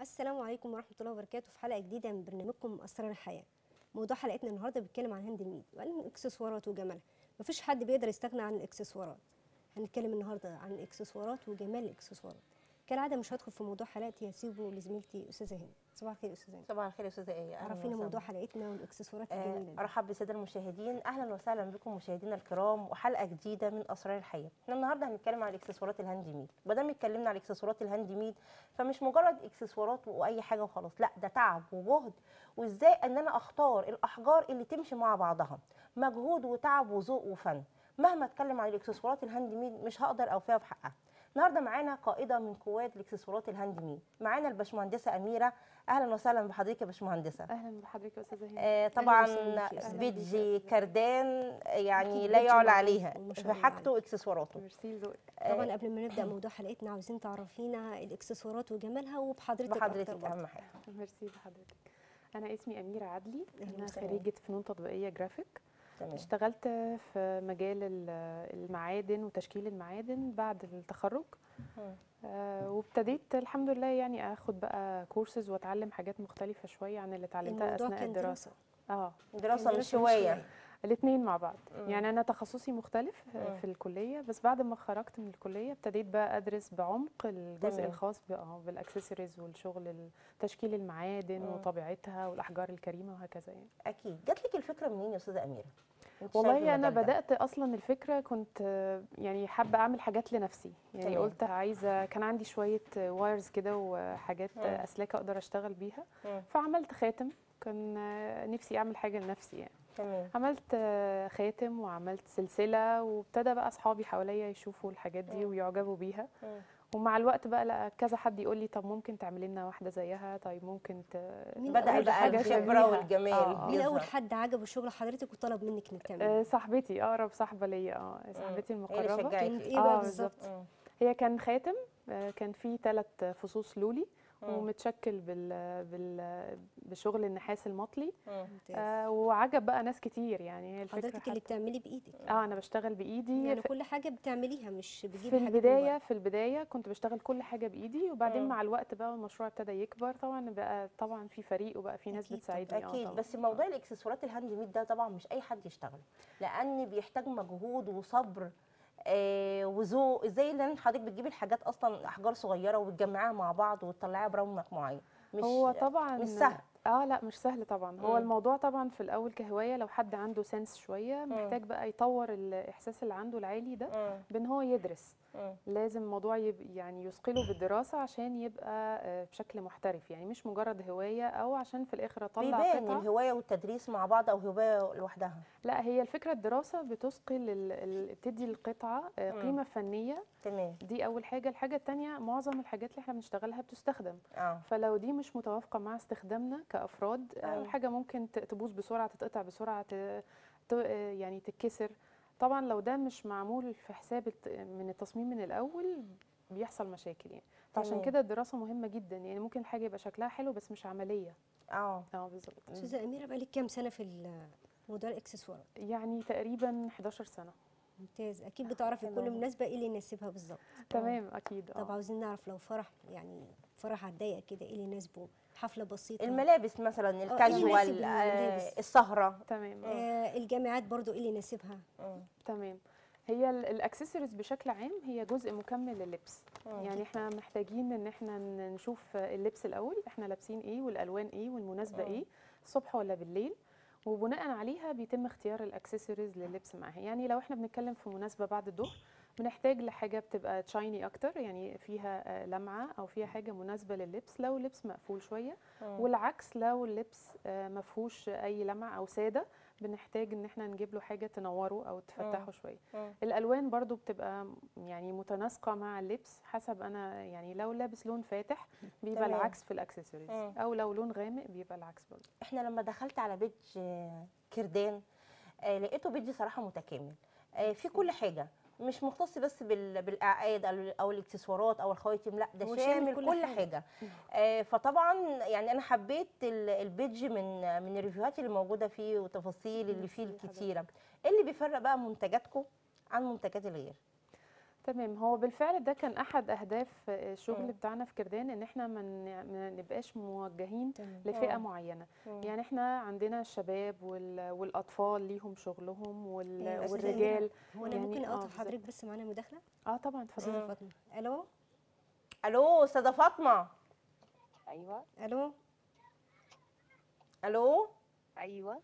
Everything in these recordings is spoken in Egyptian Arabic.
السلام عليكم ورحمة الله وبركاته في حلقة جديدة من برنامجكم أسرار الحياة. موضوع حلقتنا النهارده بيتكلم عن هاند ميد وعن الاكسسوارات وجمالها. مفيش حد بيقدر يستغنى عن الاكسسوارات. هنتكلم النهارده عن الاكسسوارات وجمال الاكسسوارات. كالعادة مش هدخل في موضوع حلقتي هسيبه لزميلتي أستاذة هند. صباح الخير يا أستاذة هند. صباح الخير يا استاذه ايه أهلاً عرفينا وسهلاً. موضوع حلقتنا والاكسسوارات آه، الجميلة دي. ارحب بالساده المشاهدين اهلا وسهلا بكم مشاهدينا الكرام وحلقه جديده من اسرار الحياه احنا النهارده هنتكلم عن الاكسسوارات الهاند ميد ما دام اتكلمنا عن الاكسسوارات الهاند ميد فمش مجرد اكسسوارات واي حاجه وخلاص لا ده تعب وجهد وازاي ان انا اختار الاحجار اللي تمشي مع بعضها مجهود وتعب وذوق وفن مهما اتكلم عن الاكسسوارات الهاند ميد مش هقدر اوفيها بحقها النهارده معانا قائده من قوات الاكسسوارات الهاند ميد معانا الباشمهندسه اميره اهلا وسهلا بحضرتك يا باشمهندسه اهلا بحضرتك يا استاذه هند آه، أهلاً طبعا وسهلاً بيكي، أهلاً بيدجي كردان يعني أكيد لا بيدجي يعلى معروف عليها وما شاء في الله حاجته عليه. واكسسواراته ميرسي ذوقك طبعا قبل ما نبدأ موضوع حلقتنا عاوزين تعرفينا الاكسسوارات وجمالها وبحضرتك أكتر بحضرتك برضه. اهم حاجه ميرسي بحضرتك انا اسمي اميره عدلي أهلاً انا وسهلاً. خريجه فنون تطبيقيه جرافيك تمام اشتغلت في مجال ال- المعادن وتشكيل المعادن بعد التخرج مم. آه، وابتديت الحمد لله يعني اخد بقى كورسز واتعلم حاجات مختلفه شويه عن اللي اتعلمتها الموضوع اثناء كان الدراسه اه دراسه كان مش هوايه الاثنين مع بعض مم. يعني انا تخصصي مختلف آه، مم. في الكليه بس بعد ما خرجت من الكليه ابتديت بقى ادرس بعمق الجزء تمام. الخاص ب- آه، بالاكسسوارز والشغل ال- تشكيل المعادن مم. وطبيعتها والاحجار الكريمه وهكذا يعني اكيد جات لك الفكره منين يا استاذه اميره أنت شايفة والله انا المجال ده. بدات اصلا الفكره كنت آه، يعني حابه اعمل حاجات لنفسي يعني تمام. قلت عايزه كان عندي شويه وايرز كده وحاجات مم. آه، اسلاك اقدر اشتغل بيها مم. فعملت خاتم كان آه، نفسي اعمل حاجه لنفسي يعني تمام عملت آه، خاتم وعملت سلسله وابتدى بقى اصحابي حواليا يشوفوا الحاجات دي مم. ويعجبوا بيها مم. ومع الوقت بقى لقى كذا حد يقول لي طب ممكن تعملي لنا واحده زيها طيب ممكن ت... مين بدا أول بقى حد الخبره شبيهة. والجمال آه. مين أول يظهر. حد عجبه شغل حضرتك وطلب منك إنك تعملي؟ آه، صاحبتي اقرب صاحبه ليا اه صاحبتي هي اللي المقربه شجعتك. كانت إيه آه، بقى بالظبط. بالظبط؟ مم. هي كان خاتم آه، كان فيه ثلاث فصوص لولي مم. ومتشكل بال... بال... بشغل النحاس المطلي ممتاز. مم. آه وعجب بقى ناس كتير يعني هي الفكره حضرتك اللي حتى- بتعملي بإيدك اه انا بشتغل بايدي يعني في- كل حاجة بتعمليها مش بتجيبي في حاجات من البدايه بره. في البدايه كنت بشتغل كل حاجه بايدي وبعدين مم. مع الوقت بقى المشروع ابتدى يكبر طبعا بقى طبعا في فريق وبقى في ناس أكيد بتساعدني آه اكيد طبعاً. بس موضوع الاكسسوارات الهاند ميد ده طبعا مش اي حد يشتغل لان بيحتاج مجهود وصبر آه وذوق ازاي اللي حضرتك بتجيبي الحاجات اصلا احجار صغيره وتجمعيها مع بعض وتطلعيها برونق معين مش هو طبعا مش سهل اه لا مش سهل طبعا هو مم. الموضوع طبعا في الاول كهوايه لو حد عنده سنس شويه محتاج بقى يطور الاحساس اللي عنده العالي ده مم. بان هو يدرس مم. لازم الموضوع يب يعني يثقله بالدراسه عشان يبقى آه، بشكل محترف يعني مش مجرد هوايه او عشان في الاخر اطلع بيبان قطعه الهوايه والتدريس مع بعض او هوايه لوحدها لا هي الفكره الدراسه بتثقل ال- ال- بتدي القطعه آه، مم. قيمه فنيه تمام دي اول حاجه الحاجه الثانيه معظم الحاجات اللي احنا بنشتغلها بتستخدم اه فلو دي مش متوافقه مع استخدامنا كافراد آه. آه. حاجه ممكن ت- تبوظ بسرعه تتقطع بسرعه ت... ت... آه، يعني تتكسر طبعا لو ده مش معمول في حساب الت- من التصميم من الاول بيحصل مشاكل يعني فعشان تمام. كده الدراسه مهمه جدا يعني ممكن الحاجه يبقى شكلها حلو بس مش عمليه اه اه بالظبط أستاذة أميرة بقالك كام سنة في ال- موضوع الإكسسوارات؟ يعني تقريبا 11 سنه ممتاز أكيد بتعرفي حلو. كل مناسبة إيه اللي يناسبها بالظبط تمام اكيد طب اه عاوزين نعرف لو فرح يعني فرح على الضيق كده إيه اللي يناسبه حفلة بسيطة الملابس مثلا يناسب الكاجوال آه الملابس؟ السهره تمام آه. آه الجامعات برضو إيه اللي يناسبها؟ مم. تمام هي الاكسسوارز بشكل عام هي جزء مكمل لللبس مم. يعني احنا محتاجين ان احنا ن- نشوف اللبس الاول احنا لابسين ايه والالوان ايه والمناسبه مم. ايه الصبح ولا بالليل وبناء عليها بيتم اختيار الاكسسوارز لللبس معاها يعني لو احنا بنتكلم في مناسبه بعد الظهر بنحتاج لحاجه بتبقى تشايني اكتر يعني فيها آه، لمعه او فيها حاجه مناسبه لللبس لو لبس مقفول شويه مم. والعكس لو اللبس آه، ما فيهوش اي لمع او ساده بنحتاج ان احنا نجيب له حاجه تنوره او تفتحه شويه مم. الالوان برضو بتبقى يعني متناسقه مع اللبس حسب انا يعني لو لابس لون فاتح بيبقى تمام. العكس في الاكسسوارز مم. او لو لون غامق بيبقى العكس برضو احنا لما دخلت على بيج آه، كردان آه، لقيته بيج صراحه متكامل آه، في كل حاجه مش مختص بس بال- بالاعقاد او او الاكسسوارات او الخواتم لا ده هو شامل شامل كل, كل كل حاجة. حاجه آه، فطبعا يعني انا حبيت ال- البيج من من الريفيوهات اللي موجوده فيه والتفاصيل اللي فيه ميرسي الكتيره ايه اللي بيفرق بقى منتجاتكم عن منتجات الغير تمام هو بالفعل ده كان احد اهداف الشغل مم. بتاعنا في كردان ان احنا ما ن- ما نبقاش موجهين تمام لفئه مم. معينه مم. يعني احنا عندنا الشباب وال- والاطفال ليهم شغلهم وال- أيوة، أستاذة والرجال هو انا يعني ممكن آه، اقطع بالظبط. حضرتك بس معانا مداخله اه طبعا اتفضلي استاذه مم. فاطمه الو الو استاذه فاطمه ايوه الو الو ايوه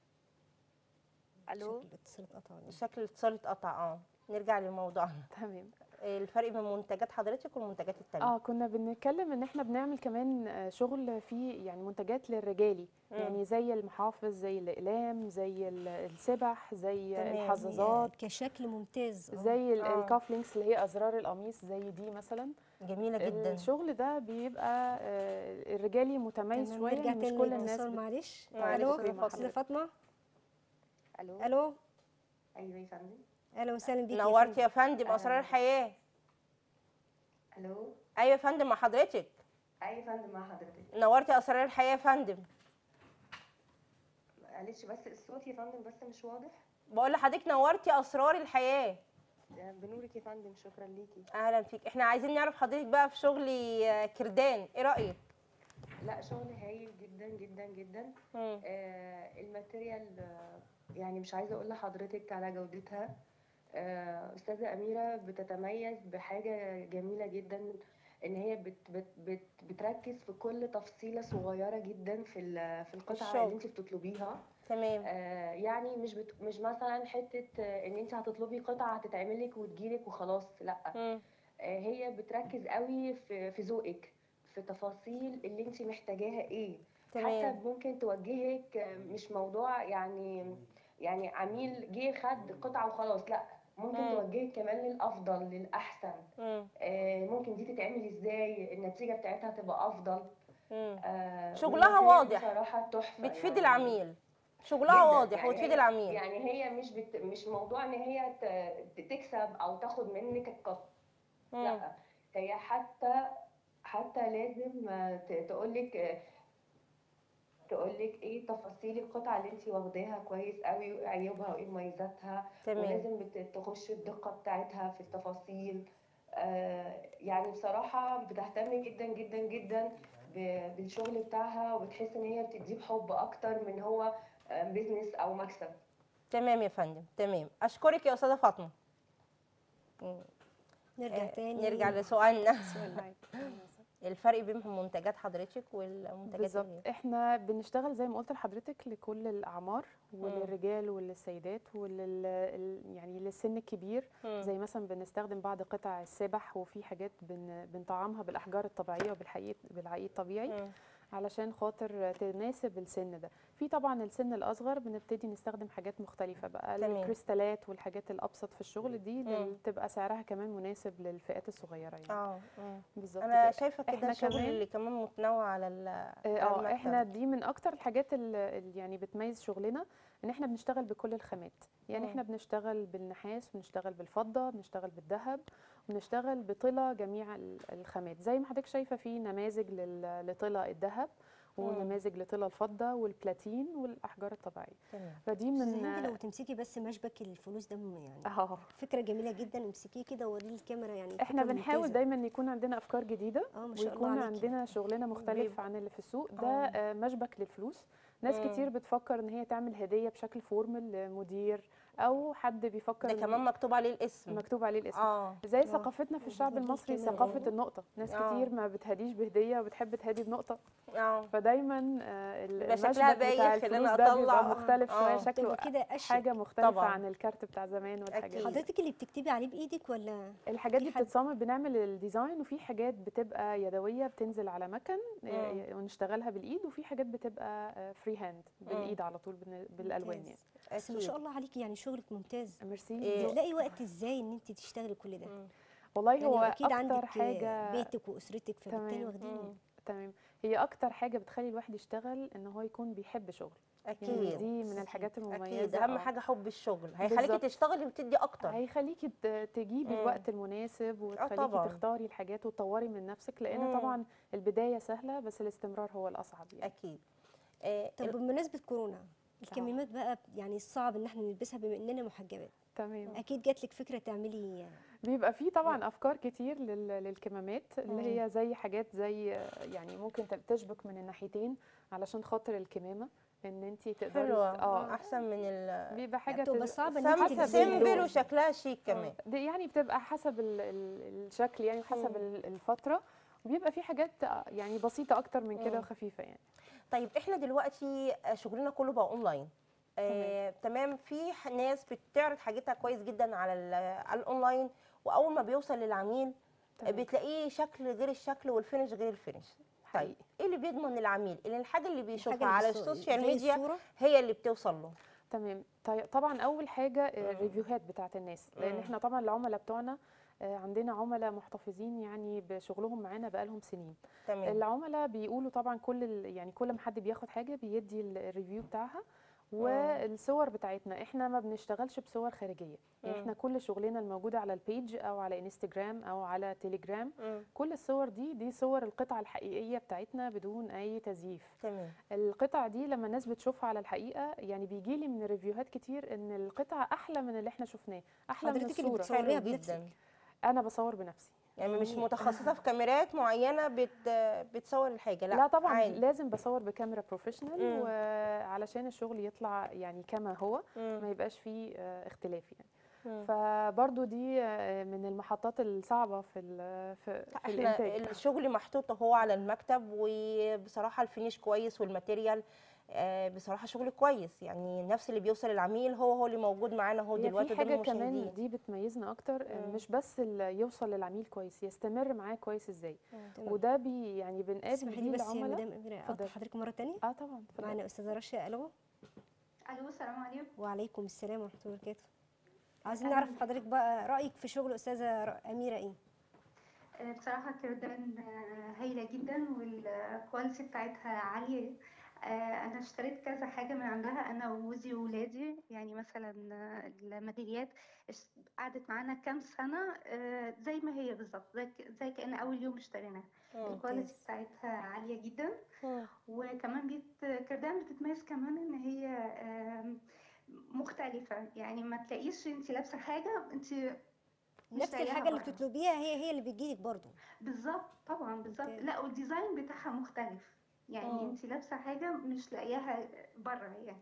الو شكل الاتصال اتقطع ولا إيه؟ شكل الاتصال اتقطع اه نرجع لموضوعنا تمام الفرق بين منتجات حضرتك والمنتجات التانية اه كنا بنتكلم ان احنا بنعمل كمان آه، شغل فيه يعني منتجات للرجالي مم. يعني زي المحافظ زي الاقلام زي ال- السبح زي تمام. الحظاظات كشكل ممتاز آه. زي ال- آه. الكافلينكس اللي هي ازرار القميص زي دي مثلا جميله جدا الشغل ده بيبقى آه، الرجالي متميز تمام، شويه نرجع مش تاني كل الناس للاتصال بت- معلش معلش، الو اتفضلي. استاذه فاطمه الو الو ايوه يا فندم اهلا وسهلا بيكي يا نورتي فندم. يا فندم اسرار أهلاً. الحياه الو ايوه يا فندم مع حضرتك ايوه يا فندم مع حضرتك نورتي اسرار الحياه يا فندم معلش بس الصوت يا فندم بس مش واضح بقول لحضرتك نورتي اسرار الحياه ده بنورك يا فندم شكرا ليكي اهلا فيك احنا عايزين نعرف حضرتك بقى في شغل آه، كردان ايه رايك لا شغل هايل جدا جدا جدا مم. آه الماتيريال آه يعني مش عايزه اقول لحضرتك على جودتها آه استاذه اميره بتتميز بحاجه جميله جدا ان هي بت بت بت بتركز في كل تفصيله صغيره جدا في ال- في القطعه الشغل. اللي انت بتطلبيها تمام آه، يعني مش بت... مش مثلا حته آه، ان انت هتطلبي قطعه هتتعمل لك وتجيلك وخلاص لا مم. آه، هي بتركز قوي في في ذوقك في تفاصيل اللي انت محتاجاها ايه حتى تمام ممكن توجهك آه، مش موضوع يعني يعني عميل جه خد قطعه وخلاص لا ممكن مم. توجهك كمان للافضل للاحسن مم. آه، ممكن دي تتعمل ازاي النتيجه بتاعتها تبقى افضل مم. آه، شغلها والماتيريال واضح. بصراحه تحفه بتفيد يعني. العميل شغلها جداً. واضح يعني وتفيد هي- العميل يعني هي مش بت... مش موضوع ان هي ت... تكسب او تاخد منك القط مم. لا هي حتى حتى لازم تقول لك تقول لك ايه تفاصيل القطعه اللي انت واخداها كويس قوي وايه عيوبها وايه مميزاتها تمام ولازم بت- تخش الدقه بتاعتها في التفاصيل آه، يعني بصراحه بتهتم جدا جدا جدا ب- بالشغل بتاعها وبتحس ان هي بتديه بحب اكتر من هو بيزنس او مكسب تمام يا فندم تمام اشكرك يا استاذه فاطمه مم. نرجع آه، تاني نرجع لسؤالنا سؤال معاك. الفرق بين منتجات حضرتك والمنتجات بالظبط الغير احنا بنشتغل زي ما قلت لحضرتك لكل الاعمار وللرجال وللسيدات ولل ال- يعني للسن الكبير مم. زي مثلا بنستخدم بعض قطع السبح وفي حاجات بن بنطعمها بالاحجار الطبيعيه وبالحقيق بالحقيق الطبيعي مم. علشان خاطر تناسب السن ده في طبعا السن الاصغر بنبتدي نستخدم حاجات مختلفه بقى تمام. الكريستالات والحاجات الابسط في الشغل دي مم. اللي تبقى سعرها كمان مناسب للفئات الصغيره يعني اه مم. بالظبط انا كده. شايفه كده إحنا شغل كمان- اللي كمان متنوع على ال اه على آه، المكتب. احنا دي من اكتر الحاجات اللي اللي يعني بتميز شغلنا ان احنا بنشتغل بكل الخامات يعني مم. احنا بنشتغل بالنحاس بنشتغل بالفضه بنشتغل بالذهب بنشتغل بطلة جميع ال- الخامات زي ما حضرتك شايفه في نماذج لل- لطلة الذهب مم. ونماذج لطلة الفضه والبلاتين والاحجار الطبيعيه تمام فدي استاذة من هند لو تمسكي بس مشبك الفلوس ده م- يعني اه فكره جميله جدا امسكيه كده ووريه الكاميرا يعني احنا فكرة بنحاول ممتازة. دايما يكون عندنا افكار جديده اه ما شاء الله ويكون عليكي عندنا شغلنا مختلف بيبقى- عن اللي في السوق ده آه. آه، مشبك للفلوس ناس مم. كتير بتفكر ان هي تعمل هديه بشكل فورمال لمدير او حد بيفكر ده إن كمان مكتوب عليه الاسم مكتوب عليه الاسم اه زي آه. ثقافتنا في الشعب وبرضه المصري الكاميرا ثقافه برضه. النقطه ناس آه. كتير ما بتهديش بهديه وبتحب تهدي بنقطه اه فدايما آه، ال- بيبقى شكلها المشبك بتاع بايخ إن الفلوس أنا ده أطلع- بيبقى مختلف آه. شويه شكله تبقى كده اشيك حاجه مختلفه طبعاً. عن الكارت بتاع زمان والحاجات أكيد. دي حضرتك اللي بتكتبي عليه بايدك ولا الحاجات في دي حد- بتتصمم بنعمل الديزاين وفي حاجات بتبقى يدويه بتنزل على مكن آه، مم. ونشتغلها بالايد وفي حاجات بتبقى فري هاند بالايد على طول بال- بالالوان يعني ممتاز. بس ما أكيد. شاء الله عليكي يعني شغلك ممتاز ميرسي إيه. بتلاقي وقت ازاي ان انت تشتغلي كل ده مم. والله يعني هو اكيد اكتر عندك حاجه بيتك واسرتك فبالتالي تمام. واخدين مم. تمام هي اكتر حاجه بتخلي الواحد يشتغل ان هو يكون بيحب شغله يعني اكيد دي من الحاجات اكيد المميزه اهم آه. حاجه حب الشغل هيخليكي بالظبط. تشتغلي وتدي اكتر هيخليكي ت- تجيبي مم. الوقت المناسب وتخليكي طبعاً. تختاري الحاجات وتطوري من نفسك لان مم. طبعا البدايه سهله بس الاستمرار هو الاصعب يعني اكيد آه، طب بمناسبه كورونا الكمامات بقى يعني الصعب ان احنا نلبسها بما اننا محجبات تمام اكيد جات لك فكره تعملي بيبقى فيه طبعا افكار كتير لل- للكمامات اللي هي زي حاجات زي يعني ممكن تب- تشبك من الناحيتين علشان خاطر الكمامه ان انت تقدري حلوه اه احسن من ال بيبقى حاجه بتبقى تز- صعبه ان انت سمسة تلبسيها سيمبل اللون. وشكلها شيك كمان دي يعني بتبقى حسب ال ال الشكل يعني وحسب مم. ال- الفتره وبيبقى في حاجات يعني بسيطه اكتر من كده مم. وخفيفه يعني طيب احنا دلوقتي شغلنا كله بقى اونلاين آه، تمام في ح- ناس بتعرض حاجتها كويس جدا على ال- على الاونلاين واول ما بيوصل للعميل تمام. بتلاقيه شكل غير الشكل والفينش غير الفينش طيب حقيقي. ايه اللي بيضمن العميل ان الحاجه اللي بيشوفها الحاجة على اللي بالصو- السوشيال زي ميديا الصورة. هي اللي بتوصل له تمام طي- طبعا اول حاجه الريفيوهات بتاعت الناس لان مم. احنا طبعا العملاء بتوعنا آه، عندنا عملاء محتفظين يعني بشغلهم معانا بقالهم سنين تمام العملاء بيقولوا طبعا كل ال- يعني كل ما حد بياخد حاجه بيدي ال- الريفيو بتاعها والصور بتاعتنا احنا ما بنشتغلش بصور خارجيه يعني مم. احنا كل شغلنا الموجوده على البيج او على انستجرام او على تليجرام مم. كل الصور دي دي صور القطعه الحقيقيه بتاعتنا بدون اي تزييف تمام القطع دي لما الناس بتشوفها على الحقيقه يعني بيجي لي من الريفيوهات كتير ان القطعه احلى من اللي احنا شفناه احلى من حضرتك اللي الصوره بتصوريها حلو بنفسك جدا انا بصور بنفسي يعني مش جميل. متخصصه في كاميرات معينه بت بتصور الحاجه لا, لا, طبعا عادي. لازم بصور بكاميرا بروفيشنال مم. وعلشان الشغل يطلع يعني كما هو مم. ما يبقاش فيه آه، اختلاف يعني مم. فبرضو دي آه، من المحطات الصعبه في ال- في, في احنا الانتاج الشغل محطوط اهو على المكتب وبصراحه الفينيش كويس والماتيريال آه، بصراحه شغل كويس يعني نفس اللي بيوصل العميل هو هو اللي موجود معانا اهو هي دلوقتي في دول حاجه كمان المشاهدين. دي بتميزنا اكتر آه، مم. مش بس ال- يوصل للعميل كويس يستمر معاه كويس ازاي تمام. وده بي يعني بنقابل اسمحي لي بيه بس يا العملاء مدام اميره اقطع اتفضلي. حضرتك مره تانية اه طبعا اتفضلي. معانا استاذه رشا الو الو السلام عليكم وعليكم السلام ورحمه الله وبركاته عايزين نعرف حضرتك بقى رايك في شغل استاذه ر- اميره ايه آه، بصراحه كردان آه، هايله جدا والكواليتي بتاعتها عاليه آه، انا اشتريت كذا حاجه من عندها انا وجوزي وولادي يعني مثلا آه، الميداليات اش- قعدت معانا كام سنه آه، زي ما هي بالظبط زي ك- زي كأن اول يوم اشتريناها مم. الكواليتي بتاعتها عاليه جدا مم. وكمان بيت كردان بتتميز كمان ان هي آم، مختلفة يعني ما تلاقيش انت لابسة حاجة انت مش نفس لاقياها الحاجه اللي بره. بتطلبيها هي هي اللي بتجيلك برضو بالظبط طبعا بالظبط اوكي. لا والديزاين بتاعها مختلف يعني مم. انت لابسة حاجة مش لاقياها بره يعني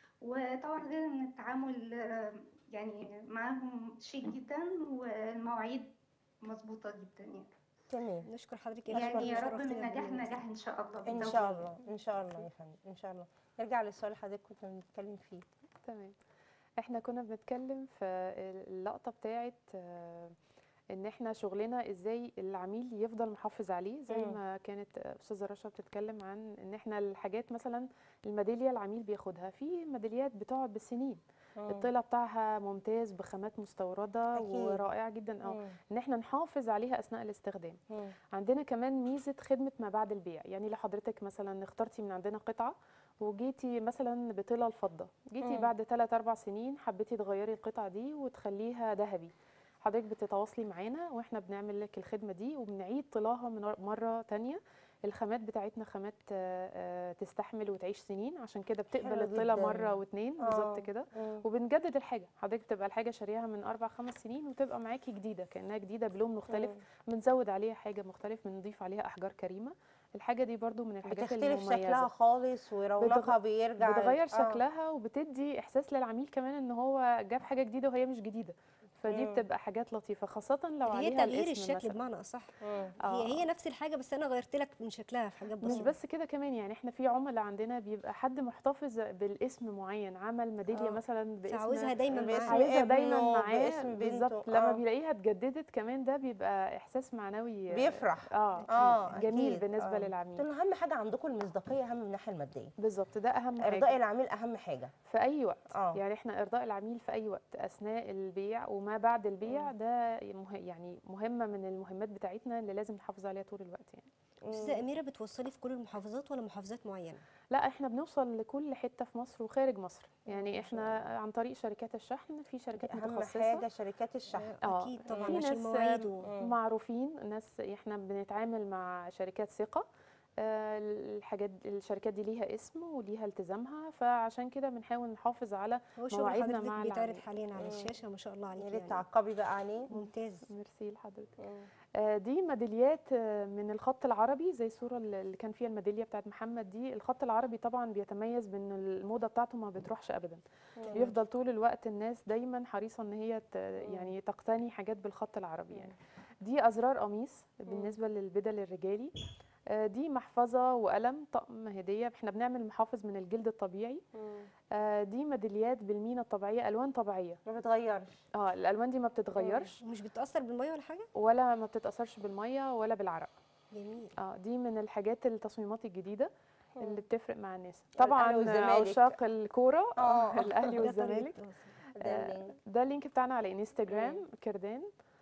وطبعا غير ان التعامل آه، يعني معاهم شيك جدا والمواعيد مظبوطة جدا يعني تمام نشكر حضرتك يعني يا رب من شرفتينا نجاح بالبرنامج. نجاح ان شاء الله ان بالتوفيق. شاء الله ان شاء الله يا فندم ان شاء الله نرجع للسؤال اللي حضرتك كنت بنتكلم فيه تمام احنا كنا بنتكلم في اللقطه بتاعت آه، ان احنا شغلنا ازاي العميل يفضل محافظ عليه زي مم. ما كانت استاذه رشا بتتكلم عن ان احنا الحاجات مثلا الميداليه العميل بياخدها في ميداليات بتقعد بالسنين مم. الطلع بتاعها ممتاز بخامات مستورده أكيد. ورائعه جدا اه مم. ان احنا نحافظ عليها اثناء الاستخدام مم. عندنا كمان ميزه خدمه ما بعد البيع يعني لو حضرتك مثلا اخترتي من عندنا قطعه وجيتي مثلا بطلة الفضه جيتي مم. بعد 3 4 سنين حبيتي تغيري القطعه دي وتخليها ذهبي حضرتك بتتواصلي معانا واحنا بنعمل لك الخدمه دي وبنعيد طلاها من مره تانية الخامات بتاعتنا خامات آه، آه، تستحمل وتعيش سنين عشان كده بتقبل حلو الطلا جداً. مره واتنين بالظبط آه. كده مم. وبنجدد الحاجه حضرتك تبقى الحاجه شاريها من اربع خمس سنين وتبقى معاكي جديده كانها جديده بلون مختلف مم. بنزود عليها حاجه مختلف بنضيف عليها احجار كريمه الحاجه دي برضو من الحاجات بتختلف شكلها المميزه خالص ورونقها بيرجع بتغير آه. شكلها وبتدي احساس للعميل كمان ان هو جاب حاجه جديده وهي مش جديده فدي مم. بتبقى حاجات لطيفه خاصه لو هي عليها تغيير الاسم الشكل مثلا. بمعنى اصح مم. آه. هي هي نفس الحاجه بس انا غيرت لك من شكلها في حاجات مش بسيطه بس كده كمان يعني احنا في عملاء عندنا بيبقى حد محتفظ بالاسم معين عمل ميداليه آه. مثلا باسم فعاوزها دايما باسم معاها عايزها دايما ابنه، معاه باسم بنته، بالظبط لما آه. بيلاقيها اتجددت كمان ده بيبقى احساس معنوي بيفرح اه اه جميل أكيد. بالنسبه آه. للعميل قلت له اهم حاجه عندكم المصداقيه اهم من الناحيه الماديه بالظبط ده اهم ارضاء حاجه العميل اهم حاجه في اي وقت اه يعني احنا ارضاء العميل في اي وقت اثناء البيع وما بعد البيع ده مه... يعني مهمه من المهمات بتاعتنا اللي لازم نحافظ عليها طول الوقت يعني استاذه اميره بتوصلي في كل المحافظات ولا محافظات معينه لا احنا بنوصل لكل حته في مصر وخارج مصر يعني ما احنا عن طريق شركات الشحن في شركات اهم متخصصه حاجه شركات الشحن آه، اكيد طبعا في عشان ناس المواعيد و... مم. معروفين ناس احنا بنتعامل مع شركات ثقه آه، الحاجات الشركات دي ليها اسم وليها التزامها فعشان كده بنحاول نحافظ على هو شغل مواعيدنا حضرتك مع بيتعرض العميل. حاليا على مم. الشاشه ما شاء الله عليك يا ريت يعني. تعقبي بقى عليه ممتاز ميرسي لحضرتك مم. آه، دي ميداليات آه، من الخط العربي زي الصوره اللي اللي كان فيها الميداليه بتاعت محمد دي الخط العربي طبعا بيتميز بان الموضه بتاعته ما بتروحش ابدا بيفضل طول الوقت الناس دايما حريصه ان هي ت- يعني تقتني حاجات بالخط العربي يعني دي ازرار قميص بالنسبه للبدل الرجالي آه، دي محفظه وقلم طقم هديه احنا بنعمل محافظ من الجلد الطبيعي مم. آه، دي ميداليات بالمينا الطبيعيه الوان طبيعيه ما بتغيرش اه الالوان دي ما بتتغيرش ومش بتاثر بالميه ولا حاجه ولا ما بتتاثرش بالميه ولا بالعرق جميل اه دي من الحاجات التصميمات الجديده اللي بتفرق مع الناس الأهلي طبعا والزمالك. عشاق الكوره آه. الاهلي ده طريقة والزمالك التواصل. ده آه، اللينك. ده اللينك بتاعنا على انستجرام كردان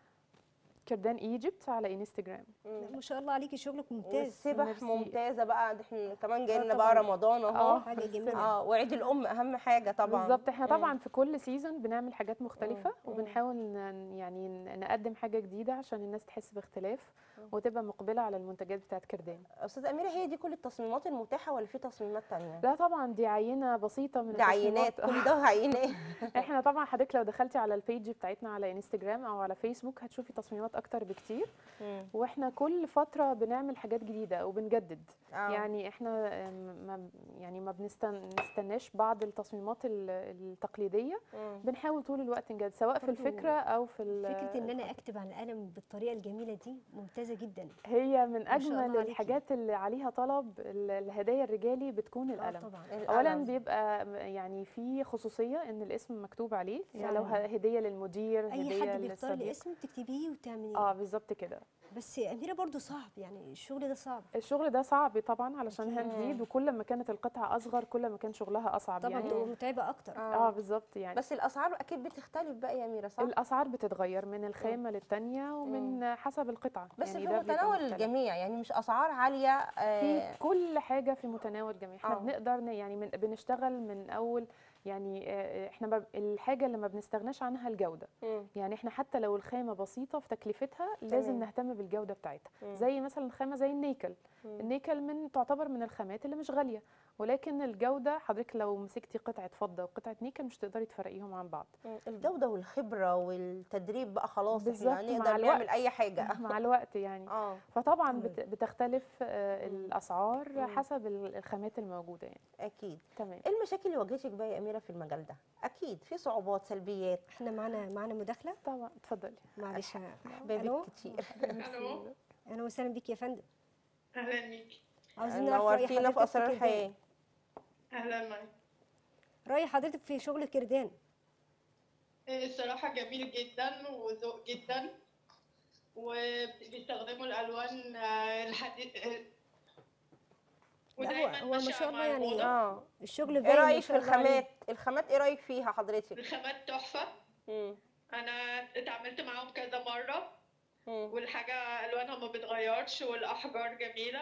كردان ايجيبت على انستجرام مم. لا، ما شاء الله عليكي شغلك ممتاز والسبح ميرسي. ممتازه بقى ده احنا كمان جاي آه لنا بقى طبعاً. رمضان اهو اه حاجه جميله اه وعيد الام اهم حاجه طبعا بالظبط احنا مم. طبعا في كل سيزون بنعمل حاجات مختلفه مم. وبنحاول ن- يعني ن- نقدم حاجه جديده عشان الناس تحس باختلاف وتبقى مقبله على المنتجات بتاعت كردان استاذه اميره هي دي كل التصميمات المتاحه ولا في تصميمات تانية لا طبعا دي عينه بسيطه من ده عينات التصميمات. كل ده عينات احنا طبعا حضرتك لو دخلتي على البيج بتاعتنا على انستجرام او على فيسبوك هتشوفي تصميمات اكتر بكتير مم. واحنا كل فتره بنعمل حاجات جديده وبنجدد آه. يعني احنا آم، ما يعني ما بنستناش بعض التصميمات ال- التقليديه مم. بنحاول طول الوقت نجدد سواء في برضو الفكره او في ال- فكره ان انا اكتب على القلم بالطريقه الجميله دي ممتازه جدا هي من ما شاء الله اجمل عليكي. الحاجات اللي عليها طلب ال- الهدايا الرجالي بتكون اه القلم طبعا اولا القلم. بيبقى م- يعني في خصوصيه ان الاسم مكتوب عليه يعني لو فعلاً. ه- هديه للمدير اي هديه حد بيختار للصديق الاسم تكتبيه وتعمليه اه بالظبط كده بس اميره برضو صعب يعني الشغل ده صعب الشغل ده صعب طبعا علشان أكيد. هاند وكل ما كانت القطعه اصغر كل ما كان شغلها اصعب طبعا يعني بتبقى متعبه اكتر اه بالظبط يعني بس الاسعار اكيد بتختلف بقى يا اميره صح الاسعار بتتغير من الخامه للتانيه ومن حسب القطعه بس يعني في ده بيبقى متناول مختلف. الجميع يعني مش اسعار عاليه في آه كل حاجه في متناول الجميع احنا آه. بنقدر ن- يعني من بنشتغل من اول يعني آه، احنا ما- الحاجه اللي ما بنستغناش عنها الجوده مم. يعني احنا حتى لو الخامه بسيطه في تكلفتها لازم تمام. نهتم بالجوده بتاعتها مم. زي مثلا خامه زي النيكل مم. النيكل من تعتبر من الخامات اللي مش غاليه ولكن الجوده حضرتك لو مسكتي قطعه فضه وقطعه نيكل مش تقدري تفرقيهم عن بعض مم. الجوده والخبره والتدريب بقى خلاص بالظبط، احنا مع نقدر الوقت. نعمل اي حاجه مع الوقت يعني اه فطبعا تمام. بت- بتختلف آه، مم. الاسعار مم. حسب ال- الخامات الموجوده يعني اكيد تمام ايه المشاكل اللي واجهتك بقى يا اميره في المجال ده اكيد في صعوبات سلبيات احنا معانا معانا مداخله طبعا اتفضلي معلش الو احبابك كتير الو اهلا وسهلا بيك يا فندم اهلا بيكي عاوزين نعرف راي نورتينا في حضرتك اسرار في كردان الحياه اهلا معاكي راي حضرتك في شغل كردان الصراحة جميل جدا وذوق جدا وبيستخدموا الألوان آه، الحديد لا، هو- ودايما هو ما ماشية شاء الله مع يعني- الموضة. اه الشغل ايه باين ما رايك في شاء الله عليه. الخامات الخامات ايه رايك فيها حضرتك الخامات تحفة مم. أنا اتعاملت معاهم كذا مرة مم. والحاجة ألوانها ما بتغيرش والأحجار جميلة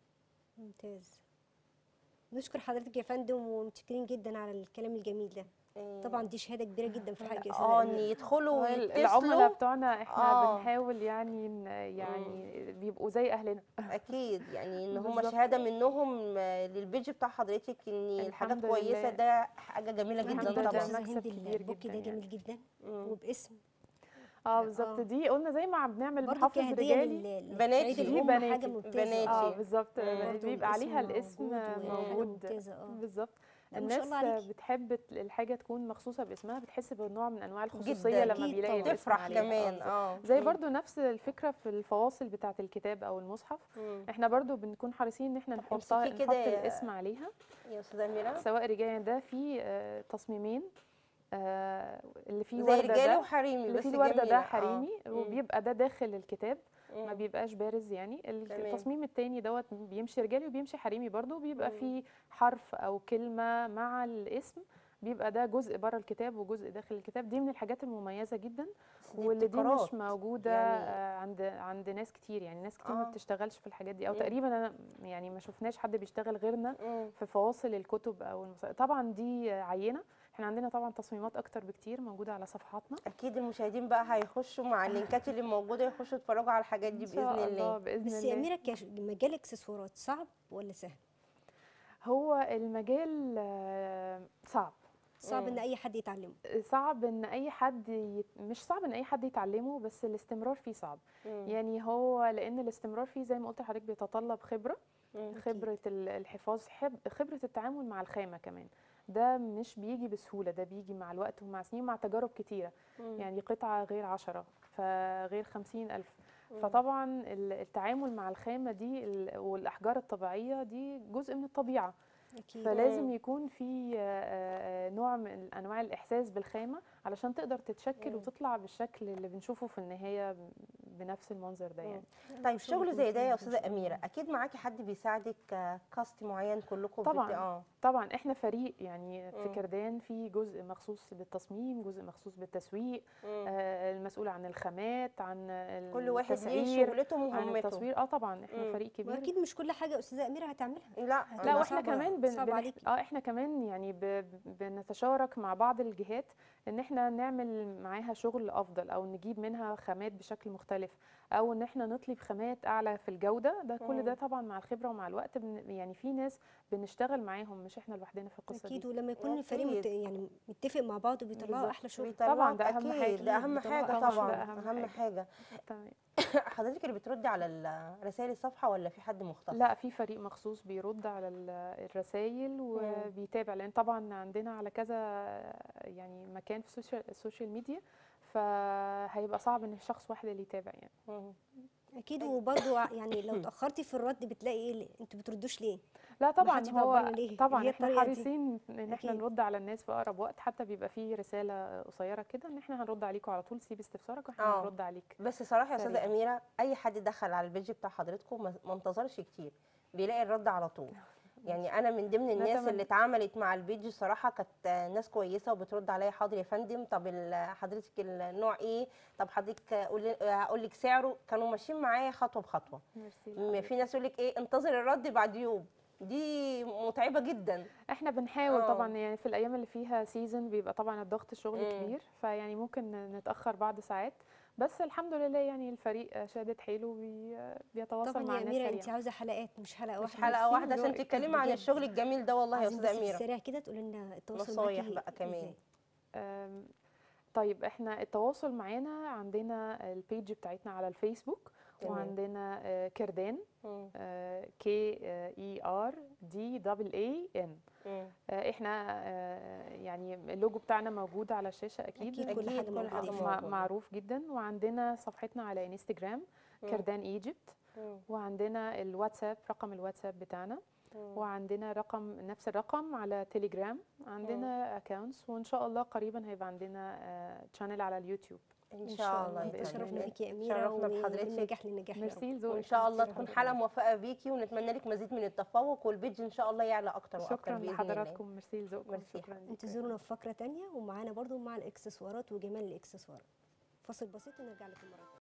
ممتاز نشكر حضرتك يا فندم ومتشكرين جدا على الكلام الجميل ده إيه. طبعا دي شهاده كبيره جدا في حاجه اه ان يدخلوا هو ال- ويتصلوا العملاء بتوعنا احنا آه. بنحاول يعني ن- يعني بيبقوا زي اهلنا اكيد يعني ان هم بالظبط. شهاده منهم آه، للبيج بتاع حضرتك ان الحاجات الحمد كويسه لله. ده حاجه جميله الحمد جدا لله. برضه ده طبعا استاذه مكسب هند كبير البوك جدا ده يعني. جميل جدا مم. وباسم اه بالظبط آه. دي قلنا زي ما بنعمل برضه محافظ كهديه رجالي لل- بناتي. لعيد دي الام حاجه بناتي. ممتازه بناتي. اه بالظبط مم. برضه بيبقى عليها الاسم موجود وحاجة موجود ممتازه اه بالظبط لا، ما شاء الناس الله عليكي. بتحب الحاجه تكون مخصوصه باسمها بتحس بنوع من انواع جداً. الخصوصيه لما أكيد بيلاقي طبعاً. الاسم تفرح عليها. كمان بالظبط. اه زي مم. برضو نفس الفكره في الفواصل بتاعه الكتاب او المصحف مم. احنا برضو بنكون حريصين ان احنا طب نحطها امسكي نحط كده يا- الاسم عليها يا استاذه اميره سواء رجالي ده في آه، تصميمين آه، اللي فيه زي ورده رجالي ده وحريمي اللي بس فيه الورده جميلة. ده آه. حريمي مم. وبيبقى ده داخل الكتاب ما مم. بيبقاش بارز يعني تمام. التصميم التاني دوت بيمشي رجالي وبيمشي حريمي برضو بيبقى مم. فيه حرف او كلمه مع الاسم بيبقى ده جزء بره الكتاب وجزء داخل الكتاب دي من الحاجات المميزه جدا بس دي واللي دي مش ابتكارات. موجوده يعني- يعني عند عند ناس كتير يعني ناس كتير ما آه. بتشتغلش في الحاجات دي او مم. تقريبا انا يعني ما شفناش حد بيشتغل غيرنا مم. في فواصل الكتب او المص... طبعا دي عينه احنا عندنا طبعا تصميمات اكتر بكتير موجوده على صفحاتنا اكيد المشاهدين بقى هيخشوا مع اللينكات اللي موجوده يخشوا يتفرجوا على الحاجات دي ان شاء باذن الله الله باذن بس الله يا أميرة كش- مجال الاكسسوارات صعب ولا سهل؟ هو المجال آه، صعب صعب مم. إن أي حد يتعلمه صعب ان اي حد يت... مش صعب ان اي حد يتعلمه بس الاستمرار فيه صعب مم. يعني هو لان الاستمرار فيه زي ما قلت لحضرتك بيتطلب خبره مم. خبره ال- الحفاظ حب- خبره التعامل مع الخامه كمان ده مش بيجي بسهوله ده بيجي مع الوقت ومع سنين ومع تجارب كتيره مم. يعني قطعه غير عشرة فغير خمسين ألف مم. فطبعا ال- التعامل مع الخامه دي ال- والاحجار الطبيعيه دي جزء من الطبيعه أكيد فلازم مم. يكون في آه، آه، نوع من انواع الاحساس بالخامه علشان تقدر تتشكل مم. وتطلع بالشكل اللي بنشوفه في النهايه بنفس المنظر ده مم. يعني طيب ما شاء شغل الله زي ده يا ما استاذه شاء الله. اميره اكيد معاكي حد بيساعدك آه، كاست معين كلكم بت- طبعاً. اه طبعا احنا فريق يعني في مم. كردان في جزء مخصوص بالتصميم جزء مخصوص بالتسويق مم. آه، المسؤول عن الخامات عن كل واحد ليه التسعير شغلته عن ومهمته التصوير اه طبعا احنا مم. فريق كبير وأكيد مش كل حاجة أستاذة أميرة هتعملها لا لا هتبقى واحنا صعبة- كمان بن صعبة بن عليكي. اه احنا كمان يعني ب... ب- بنتشارك مع بعض الجهات ان احنا نعمل معاها شغل افضل او نجيب منها خامات بشكل مختلف او ان احنا نطلب خامات اعلى في الجوده ده كل ده مم. طبعا مع الخبره ومع الوقت بن... يعني في ناس بنشتغل معاهم مش احنا لوحدنا في القصه أكيد دي ولما يكون الفريق مت... أكيد. يعني متفق مع بعض وبيطلعوا بالظبط. أحلى شغل بيطلعوا طبعاً ده أهم اكيد حاجة. ده اهم بيطلعوا حاجه أحلى شغل، طبعا ده أهم اهم حاجة. حاجه تمام حضرتك اللي بتردي على ال- رسائل الصفحه ولا في حد مختص لا في فريق مخصوص بيرد على الرسائل وبيتابع لان طبعا عندنا على كذا يعني مكان في السوشيال السوشيال ميديا فهيبقى صعب ان شخص واحد اللي يتابع يعني مم. أكيد وبرضه ع- يعني لو اتأخرتي في الرد بتلاقي إيه اللي- أنتوا بتردوش ليه؟ لا طبعا حدش هو بيعبرنا ليه؟ طبعا هي احنا الطريقة دي. حريصين ان احنا أكيد. نرد على الناس في اقرب وقت حتى بيبقى في رساله قصيره كده ان احنا هنرد عليكم على طول سيب استفسارك واحنا آه. هنرد عليك بس صراحه يا استاذه سريع. اميره اي حد دخل على البيج بتاع حضرتكم ما ما انتظرش كتير بيلاقي الرد على طول يعني انا من ضمن الناس نتمنى. اللي اتعاملت مع البيج صراحه كانت ناس كويسه وبترد عليا حاضر يا فندم طب ال- حضرتك النوع ايه طب حضرتك قولي- هقول لك سعره كانوا ماشيين معايا خطوه بخطوه ميرسي م- لحضرتك. في ناس يقول لك ايه انتظر الرد بعد يوم دي متعبه جدا احنا بنحاول آه. طبعا يعني في الايام اللي فيها سيزون بيبقى طبعا الضغط الشغل مم. كبير فيعني ممكن نتاخر بعض ساعات بس الحمد لله يعني الفريق شادد حيله وبي بيتواصل طبعا مع يا الناس أميرة أنت سريعا عاوزة حلقات مش حلقة مش واحدة حلقه ميرسي واحده عشان لذوقك تتكلمي عن بجد. الشغل الجميل ده والله يا عايزين استاذه بس في اميره السريع كده تقول لنا التواصل نصايح معاكي بقى كمان. إزاي؟ أم، طيب احنا التواصل معانا عندنا البيج بتاعتنا على الفيسبوك تمام. وعندنا آه، كردان مم. كي اي ار دي دبل اي ان مم. احنا آه، يعني اللوجو بتاعنا موجود على الشاشه اكيد أكيد كل أكيد حاجة كل موجودة حاجة فيه. مع- موجودة. معروف جدا وعندنا صفحتنا على انستجرام مم. كردان ايجيبت مم. وعندنا الواتساب رقم الواتساب بتاعنا مم. وعندنا رقم نفس الرقم على تليجرام عندنا اكونتس وان شاء الله قريبا هيبقى عندنا تشانل على اليوتيوب ان شاء الله بإذن يا تشرفنا فندم. بيكي يا أميرة شرفنا بحضرتك. ومن نجاح لنجاح يا رب. ميرسي لذوقك وان شاء الله ميرسي تكون لحضرتك. حلقه موفقه بيكي ونتمنى لك مزيد من التفوق والبيج ان شاء الله يعلى اكتر واكتر شكرا باذن الله لحضراتكم ميرسي لذوقكم ميرسي شكرا ليكم. انتظرونا في فقرة تانية ومعانا برضو مع الإكسسوارات وجمال الإكسسوار فاصل بسيط ونرجع لكم مرة تانية